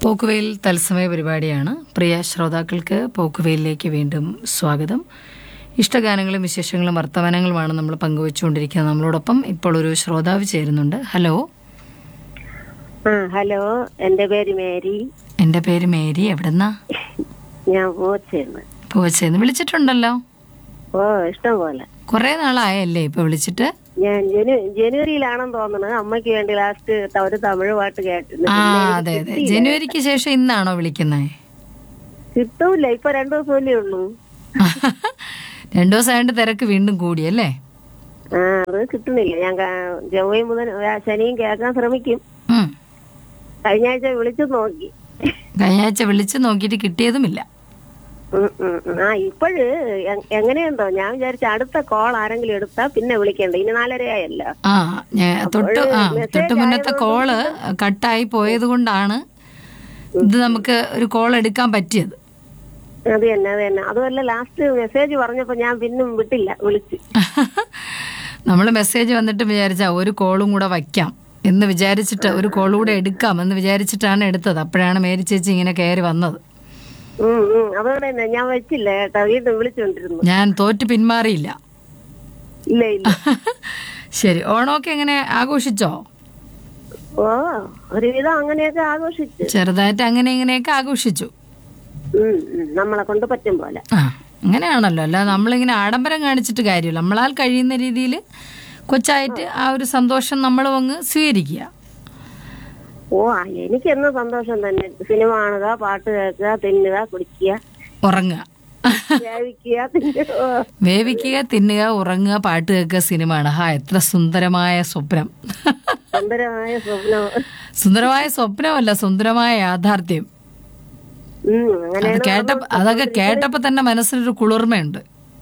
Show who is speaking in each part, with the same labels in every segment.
Speaker 1: പോക്കുവെയിൽ തത്സമയ പരിപാടിയാണ് പ്രിയ ശ്രോതാക്കൾക്ക് പോക്കുവെയിലേക്ക് വീണ്ടും സ്വാഗതം ഇഷ്ടഗാനങ്ങളും വിശേഷങ്ങളും വർത്തമാനങ്ങളുമാണ് നമ്മൾ പങ്കുവച്ചുകൊണ്ടിരിക്കുന്നത് നമ്മളോടൊപ്പം ഇപ്പോൾ ഒരു ശ്രോതാവ് ചേരുന്നുണ്ട് ഹലോ
Speaker 2: ആ ഹലോ എന്റെ പേര് മേരി
Speaker 1: എൻ്റെ പേര് മേരി എവിടെന്നാ
Speaker 2: ഞാൻ പോച്ചെന്ന്
Speaker 1: പോച്ചേന്ന് വിളിച്ചിട്ടുണ്ടല്ലോ
Speaker 2: ഓ ഇഷ്ടം പോലെ
Speaker 1: കുറേ നാളായല്ലേ ഇപ്പൊ വിളിച്ചിട്ട്
Speaker 2: ഞാൻ ജനു ജനുവരിയിലാണെന്ന് തോന്നുന്നത് അമ്മയ്ക്ക് വേണ്ടി ലാസ്റ്റ് ഒരു തമിഴ് പാട്ട് കേട്ടിരുന്നു
Speaker 1: ആ അതെ അതെ ജനുവരിക്ക് ശേഷം ഇന്നാണോ വിളിക്കുന്നത്
Speaker 2: കിട്ടൂല ഇപ്പൊ രണ്ടു ദിവസമല്ലേ ഉള്ളൂ
Speaker 1: രണ്ടു ദിവസമായിട്ട് തിരക്ക് വീണ്ടും കൂടിയല്ലേ
Speaker 2: ആ അത് കിട്ടുന്നില്ല ഞാൻ കാ- ചൊവ്വ മുതൽ വ്യാ- ശനിയും കേൾക്കാൻ ശ്രമിക്കും
Speaker 1: ഉം.
Speaker 2: കഴിഞ്ഞ ആഴ്ച വിളിച്ചു നോക്കി
Speaker 1: കഴിഞ്ഞ ആഴ്ച വിളിച്ച് നോക്കിയിട്ട് കിട്ടിയതുമില്ല
Speaker 2: ഉം, ഉം, ഉം. ആ ഇപ്പോഴ് എ- എങ്ങനെയുണ്ടോ ഞാൻ വിചാരിച്ച അടുത്ത കോൾ ആരെങ്കിലും എടുത്താ പിന്നെ വിളിക്കണ്ട ഇനി നാലരയായല്ലോ
Speaker 1: ആ ഞാൻ തൊട്ട് ആ തൊട്ട് മുന്നത്തെ കോള് കട്ടായി പോയത് കൊണ്ടാണ് ഇത് നമുക്ക് ഒരു കോൾ എടുക്കാൻ പറ്റിയത്
Speaker 2: അത് തന്നെ അത് തന്നെ അതുമല്ല ലാസ്റ്റ് മെസ്സേജ് പറഞ്ഞപ്പോ ഞാൻ പിന്നും വിട്ടില്ല വിളിച്ച്
Speaker 1: നമ്മൾ മെസ്സേജ് വന്നിട്ട് വിചാരിച്ച ഒരു കോളും കൂടെ വയ്ക്കാം എന്ന് വിചാരിച്ചിട്ട് ഒരു കോൾ കൂടെ എടുക്കാം എന്ന് വിചാരിച്ചിട്ടാണ് എടുത്തത് അപ്പോഴാണ് മേരി ചേച്ചി ഇങ്ങനെ കയറി വന്നത്
Speaker 2: ഉം, ഉം. അതോടെ തന്നെ ഞാൻ വെച്ചില്ല കേട്ടോ വീണ്ടും വിളിച്ചോണ്ടിരുന്നു
Speaker 1: ഞാൻ തോറ്റ് പിന്മാറിയില്ല
Speaker 2: ഇല്ല ഇല്ല
Speaker 1: ശരി ഓണമൊക്കെ എങ്ങനെ ആഘോഷിച്ചോ
Speaker 2: ഓ ഒരുവിധം അങ്ങനെയൊക്കെ ആഘോഷിച്ചു
Speaker 1: ചെറുതായിട്ട് അങ്ങനെ ഇങ്ങനെയൊക്കെ ആഘോഷിച്ചു
Speaker 2: ഉം, ഉം. നമ്മളെ കൊണ്ട് പറ്റും പോലെ
Speaker 1: ആ അങ്ങനെയാണല്ലോ അല്ലാതെ നമ്മളിങ്ങനെ ആഡംബരം കാണിച്ചിട്ട് കാര്യമില്ല നമ്മളാൽ കഴിയുന്ന രീതിയിൽ കൊച്ചായിട്ട് ആ ഒരു സന്തോഷം നമ്മളും അങ്ങ് സ്വീകരിക്കുക
Speaker 2: ഓ ആ, എനിക്ക് എന്നും സന്തോഷം തന്നെ സിനിമ കാണുക പാട്ട് കേൾക്കുക തിന്നുക കുടിക്കുക
Speaker 1: ഉറങ്ങുക
Speaker 2: സേവിക്കുക തിന്നുക ഓ,
Speaker 1: വേവിക്കുക തിന്നുക ഉറങ്ങുക പാട്ട് കേൾക്കുക സിനിമ ആണ് ഹാ എത്ര സുന്ദരമായ സ്വപ്നം
Speaker 2: സുന്ദരമായ സ്വപ്നം
Speaker 1: സുന്ദരമായ സ്വപ്നമല്ല സുന്ദരമായ യാഥാർത്ഥ്യം
Speaker 2: ഉം
Speaker 1: അത്
Speaker 2: അങ്ങനെയാണ്
Speaker 1: കേട്ട അതൊക്കെ കേട്ടപ്പോ തന്നെ മനസ്സിലൊരു കുളിർമയുണ്ട്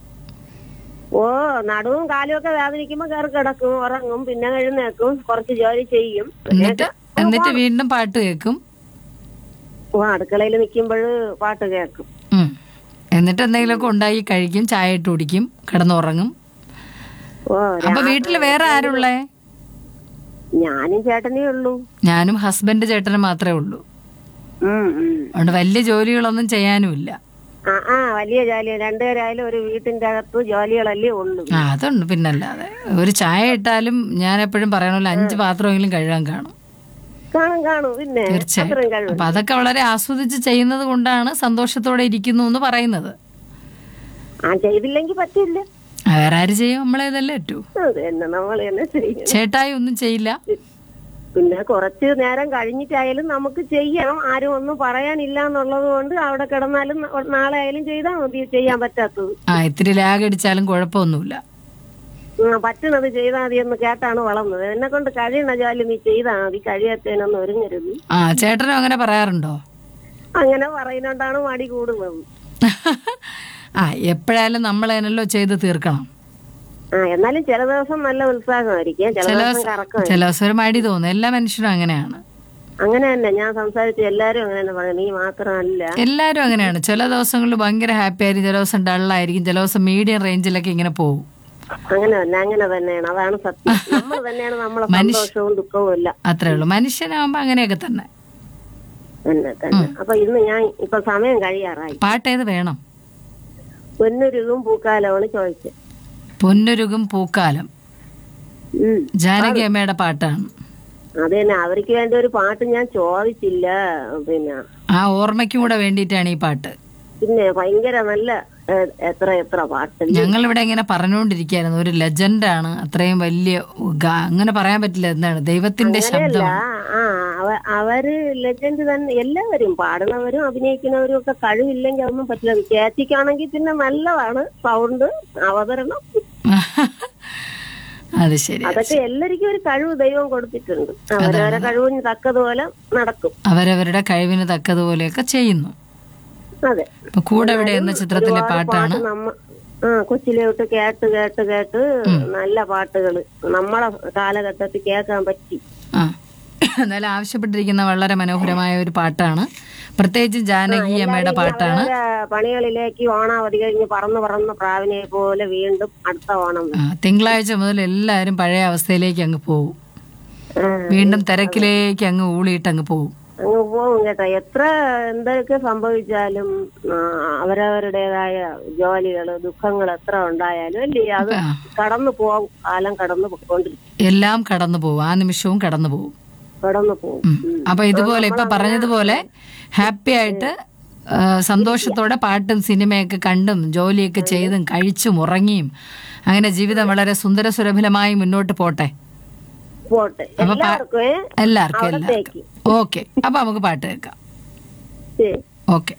Speaker 2: ഓ നടുവും കാലും ഒക്കെ വേദനിക്കുമ്പോ കയറി കിടക്കും ഉറങ്ങും പിന്നെ എഴുന്നേക്കും കുറച്ച് ജോലി ചെയ്യും
Speaker 1: എന്നിട്ട് എന്നിട്ട് വീണ്ടും പാട്ട് കേൾക്കും
Speaker 2: ഓ അടുക്കളയിൽ നിൽക്കുമ്പോൾ പാട്ട് കേൾക്കും
Speaker 1: ഉം. എന്നിട്ട് എന്തെങ്കിലുമൊക്കെ ഉണ്ടാക്കി കഴിക്കും ചായ ഇട്ട് കുടിക്കും കിടന്നുറങ്ങും
Speaker 2: ഓ
Speaker 1: അപ്പൊ വീട്ടില് വേറെ ആരുള്ളേ
Speaker 2: ഞാനും ചേട്ടനേ ഉള്ളൂ
Speaker 1: ഞാനും ഹസ്ബൻഡ് ചേട്ടനും മാത്രമേ ഉള്ളൂ
Speaker 2: ഉം, ഉം.
Speaker 1: അതുകൊണ്ട് വലിയ ജോലികളൊന്നും ചെയ്യാനുമില്ല
Speaker 2: ആ ആ വലിയ ജോലി രണ്ടുപേരായാലും ഒരു വീട്ടിന്റെ അകത്ത് ജോലികളല്ലേ ഉള്ളൂ
Speaker 1: ആ അതുണ്ട് പിന്നല്ലാതെ ഒരു ചായ ഇട്ടാലും ഞാൻ എപ്പോഴും പറയണല്ലോ അഞ്ച് പാത്രമെങ്കിലും കഴുകാൻ കാണും
Speaker 2: കാണും കാണും പിന്നെ അത്രയും
Speaker 1: തീർച്ചയായും
Speaker 2: കഴിവ്
Speaker 1: അപ്പൊ അതൊക്കെ വളരെ ആസ്വദിച്ച് ചെയ്യുന്നത് കൊണ്ടാണ് സന്തോഷത്തോടെ ഇരിക്കുന്നു എന്ന് പറയുന്നത്
Speaker 2: ആ ചെയ്തില്ലെങ്കിൽ പറ്റില്ല
Speaker 1: ആ, വേറെ ആര് ചെയ്യും നമ്മളെ ഇതല്ലേ പറ്റൂ
Speaker 2: അത് തന്നെ നമ്മൾ തന്നെ ചെയ്യണം
Speaker 1: ചേട്ടായി ഒന്നും ചെയ്യില്ല
Speaker 2: പിന്നെ കുറച്ച് നേരം കഴിഞ്ഞിട്ടായാലും നമുക്ക് ചെയ്യാം ആരും ഒന്നും പറയാനില്ല എന്നുള്ളത് കൊണ്ട് അവിടെ കിടന്നാലും ന- നാളെ ആയാലും ചെയ്താൽ മതി ചെയ്യാൻ പറ്റാത്തത്
Speaker 1: ആ ഇത്തിരി ലാഗ് അടിച്ചാലും കുഴപ്പമൊന്നുമില്ല
Speaker 2: ഉം, പറ്റണത് ചെയ്താൽ മതി എന്ന് കേട്ടാണ് വളർന്നത് എന്നെ കൊണ്ട് കഴിയണ ജോലി നീ ചെയ്താൽ മതി കഴിയാത്തതിനൊന്നും ഒരുങ്ങരുത്
Speaker 1: ആ ചേട്ടനും അങ്ങനെ പറയാറുണ്ടോ
Speaker 2: അങ്ങനെ പറയുന്നോണ്ടാണ് മടി കൂടുന്നത്
Speaker 1: ആ എപ്പോഴായാലും നമ്മൾ അതിനല്ലോ ചെയ്ത് തീർക്കണം
Speaker 2: ആ എന്നാലും ചില ദിവസം നല്ല ഉത്സാഹമായിരിക്കും ചില
Speaker 1: ചില
Speaker 2: ദിവസം കറക്കം
Speaker 1: ചില ദിവസം ഒരു മടി തോന്നും എല്ലാ മനുഷ്യരും അങ്ങനെയാണ്
Speaker 2: അങ്ങനെ തന്നെ ഞാൻ സംസാരിച്ച എല്ലാരും അങ്ങനെ തന്നെ പറയും നീ മാത്രമല്ല
Speaker 1: എല്ലാവരും അങ്ങനെയാണ് ചില ദിവസങ്ങളിൽ ഭയങ്കര ഹാപ്പി ആയിരിക്കും ചില ദിവസം ഡള്ളായിരിക്കും ചില ദിവസം മീഡിയം റേഞ്ചിലൊക്കെ ഇങ്ങനെ പോകും
Speaker 2: അങ്ങനെ തന്നെ അങ്ങനെ തന്നെയാണ് അതാണ് സത്യം നമ്മൾ തന്നെയാണ് നമ്മളെ സന്തോഷവും ദുഃഖവും എല്ലാം
Speaker 1: അത്രേ ഉള്ളൂ മനുഷ്യനാകുമ്പോ അങ്ങനെയൊക്കെ തന്നെ
Speaker 2: തന്നെ തന്നെ അപ്പൊ ഇന്ന് ഞാൻ ഇപ്പൊ സമയം കഴിയാറായി
Speaker 1: പാട്ട് ഏത് വേണം
Speaker 2: പൊന്നുരുകും പൂക്കാലമാണ് ചോദിച്ചത്
Speaker 1: പൊന്നുരുകും പൂക്കാലം
Speaker 2: ഉം
Speaker 1: ജാനകി അമ്മയുടെ പാട്ടാണ്
Speaker 2: അത് തന്നെ അവർക്ക് വേണ്ടി ഒരു പാട്ട് ഞാൻ ചോദിച്ചില്ല പിന്നെ
Speaker 1: ആ ഓർമ്മയ്ക്കും കൂടെ വേണ്ടിയിട്ടാണ് ഈ പാട്ട്
Speaker 2: പിന്നെ ഭയങ്കര നല്ല ഏ, എത്ര എത്ര പാട്ട്
Speaker 1: ഞങ്ങൾ ഇവിടെ ഇങ്ങനെ പറഞ്ഞുകൊണ്ടിരിക്കുകയായിരുന്നു ഒരു ലെജൻഡാണ് അത്രയും വലിയ ഗാ- അങ്ങനെ പറയാൻ പറ്റില്ല എന്താണ് ദൈവത്തിന്റെ
Speaker 2: അല്ല
Speaker 1: ശബ്ദം
Speaker 2: ആ അവ- അവര് ലെജൻഡ് തന്നെ എല്ലാവരും പാടുന്നവരും അഭിനയിക്കുന്നവരും ഒക്കെ കഴിവില്ലെങ്കിൽ അതൊന്നും പറ്റില്ല ചേച്ചിക്കാണെങ്കിൽ പിന്നെ നല്ലതാണ് സൗണ്ട് അവതരണം
Speaker 1: അത് ശരി
Speaker 2: അതൊക്കെ എല്ലാവർക്കും ഒരു കഴിവ് ദൈവം കൊടുത്തിട്ടുണ്ട് അവരവരെ കഴിവിന് തക്കതുപോലെ നടക്കും
Speaker 1: അവരവരുടെ കഴിവിന് തക്കതുപോലെയൊക്കെ ചെയ്യുന്നു
Speaker 2: അതെ
Speaker 1: ഇപ്പൊ കൂടെ ഇവിടെ എന്ന ചിത്രത്തിലെ പാട്ടാണ്
Speaker 2: പാട്ട് നമ്മ ആ കൊച്ചിലെ തൊട്ട് കേട്ട് കേട്ട് കേട്ട് നല്ല പാട്ടുകൾ നമ്മളെ കാലഘട്ടത്തിൽ കേൾക്കാൻ പറ്റി
Speaker 1: ആ എന്നാലും ആവശ്യപ്പെട്ടിരിക്കുന്ന വളരെ മനോഹരമായ ഒരു പാട്ടാണ് പ്രത്യേകിച്ച് ജാനകി അമ്മയുടെ പാട്ടാണ്
Speaker 2: അവരവരെ പണികളിലേക്ക് ഓണാവധി കഴിഞ്ഞ് പറന്ന് പറന്ന് പ്രാവിനെ പോലെ വീണ്ടും അടുത്ത ഓണം
Speaker 1: ആ, തിങ്കളാഴ്ച മുതൽ എല്ലാവരും പഴയ അവസ്ഥയിലേക്ക് അങ്ങ് പോകും
Speaker 2: ആ,
Speaker 1: വീണ്ടും തിരക്കിലേക്ക് അങ്ങ് ഊളിയിട്ട് അങ്ങ് പോകും
Speaker 2: അങ്ങ് പോകും കേട്ടോ എത്ര എന്തൊക്കെ സംഭവിച്ചാലും ആ, അവരവരുടേതായ ജോലികള് ദുഃഖങ്ങൾ എത്ര ഉണ്ടായാലും അല്ലേ അത്
Speaker 1: ആ.
Speaker 2: കടന്നു പോകും കാലം കടന്നു പോയിക്കൊണ്ടിരിക്കും
Speaker 1: എല്ലാം കടന്നു പോകും ആ നിമിഷവും കടന്നു പോകും
Speaker 2: കടന്നു പോകും
Speaker 1: ഉം. അപ്പൊ ഇതുപോലെ ഇപ്പൊ പറഞ്ഞതുപോലെ ഹാപ്പി ആയിട്ട് ആ, സന്തോഷത്തോടെ പാട്ടും സിനിമയൊക്കെ കണ്ടും ജോലിയൊക്കെ ചെയ്തും കഴിച്ചും ഉറങ്ങിയും അങ്ങനെ ജീവിതം വളരെ സുന്ദര സുരഭിലമായി മുന്നോട്ട് പോട്ടെ
Speaker 2: പോട്ടെ
Speaker 1: അപ്പൊ പാ-
Speaker 2: എല്ലാവർക്കും ഏ?
Speaker 1: എല്ലാവർക്കും എല്ലാവർക്കും
Speaker 2: അവിടത്തേക്ക്.
Speaker 1: ഓക്കെ അപ്പൊ നമുക്ക് പാട്ട് കേൾക്കാം
Speaker 2: ശരി
Speaker 1: ഓക്കെ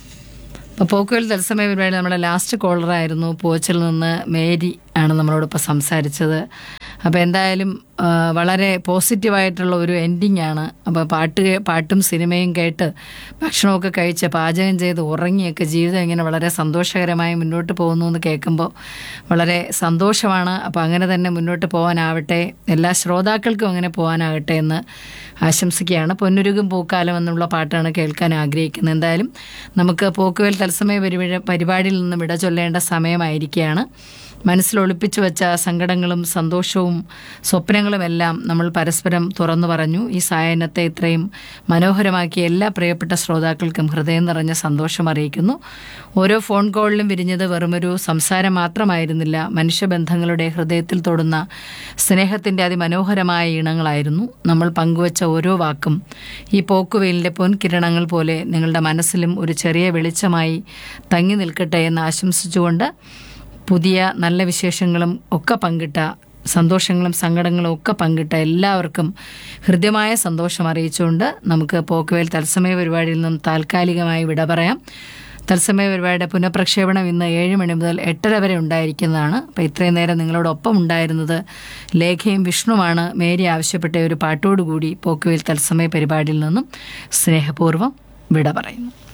Speaker 1: അപ്പോൾ പോക്കുവൽ തത്സമയ പരിപാടി നമ്മുടെ ലാസ്റ്റ് കോളറായിരുന്നു പോച്ചിൽ നിന്ന് മേരി ആണ് നമ്മളോടൊപ്പം സംസാരിച്ചത് അപ്പോൾ എന്തായാലും ആ, വളരെ പോസിറ്റീവായിട്ടുള്ള ഒരു എൻഡിങ് ആണ് അപ്പോൾ പാട്ട് കേ- പാട്ടും സിനിമയും കേട്ട് ഭക്ഷണമൊക്കെ കഴിച്ച് പാചകം ചെയ്ത് ഉറങ്ങിയൊക്കെ ജീവിതം ഇങ്ങനെ വളരെ സന്തോഷകരമായി മുന്നോട്ട് പോകുന്നു എന്ന് കേൾക്കുമ്പോൾ വളരെ സന്തോഷമാണ് അപ്പോൾ അങ്ങനെ തന്നെ മുന്നോട്ട് പോകാനാവട്ടെ എല്ലാ ശ്രോതാക്കൾക്കും അങ്ങനെ പോകാനാകട്ടെ എന്ന് ആശംസിക്കുകയാണ് പൊന്നുരുകും പൂക്കാലം എന്നുള്ള പാട്ടാണ് കേൾക്കാൻ ആഗ്രഹിക്കുന്നത് എന്തായാലും നമുക്ക് പോക്കുവേൽ തത്സമയ പരിപാടി പരിപാടിയിൽ നിന്ന് വിട ചൊല്ലേണ്ട സമയമായിരിക്കുകയാണ് മനസ്സിൽ ഒളിപ്പിച്ചു വെച്ച സങ്കടങ്ങളും സന്തോഷവും സ്വപ്നങ്ങളും എല്ലാം നമ്മൾ പരസ്പരം തുറന്നു പറഞ്ഞു ഈ സായനത്തെ ഇത്രയും മനോഹരമാക്കിയ എല്ലാ പ്രിയപ്പെട്ട ശ്രോതാക്കൾക്കും ഹൃദയം നിറഞ്ഞ സന്തോഷം അറിയിക്കുന്നു ഓരോ ഫോൺ കോളിലും വിരിഞ്ഞത് വെറുമൊരു സംസാരം മാത്രമായിരുന്നില്ല മനുഷ്യബന്ധങ്ങളുടെ ഹൃദയത്തിൽ തൊടുന്ന സ്നേഹത്തിൻ്റെ അതിമനോഹരമായ ഈണങ്ങളായിരുന്നു നമ്മൾ പങ്കുവച്ച ഓരോ വാക്കും ഈ പോക്കുവെയിലിൻ്റെ പൊൻകിരണങ്ങൾ പോലെ നിങ്ങളുടെ മനസ്സിലും ഒരു ചെറിയ വെളിച്ചമായി തങ്ങി നിൽക്കട്ടെ എന്ന് ആശംസിച്ചുകൊണ്ട് പുതിയ നല്ല വിശേഷങ്ങളും ഒക്കെ പങ്കിട്ട സന്തോഷങ്ങളും സങ്കടങ്ങളും ഒക്കെ പങ്കിട്ട എല്ലാവർക്കും ഹൃദ്യമായ സന്തോഷം അറിയിച്ചുകൊണ്ട് നമുക്ക് പോക്കുവേൽ തത്സമയ പരിപാടിയിൽ നിന്നും താൽക്കാലികമായി വിട പറയാം തത്സമയ പരിപാടിയുടെ പുനഃപ്രക്ഷേപണം ഇന്ന് ഏഴ് മണി മുതൽ എട്ടര വരെ ഉണ്ടായിരിക്കുന്നതാണ് അപ്പോൾ ഇത്രയും നേരം നിങ്ങളോടൊപ്പം ഉണ്ടായിരുന്നത് ലേഖയും വിഷ്ണുവാണ് മേരി ആവശ്യപ്പെട്ട ഒരു പാട്ടോടുകൂടി പോക്കുവേൽ തത്സമയ പരിപാടിയിൽ നിന്നും സ്നേഹപൂർവ്വം വിട പറയുന്നു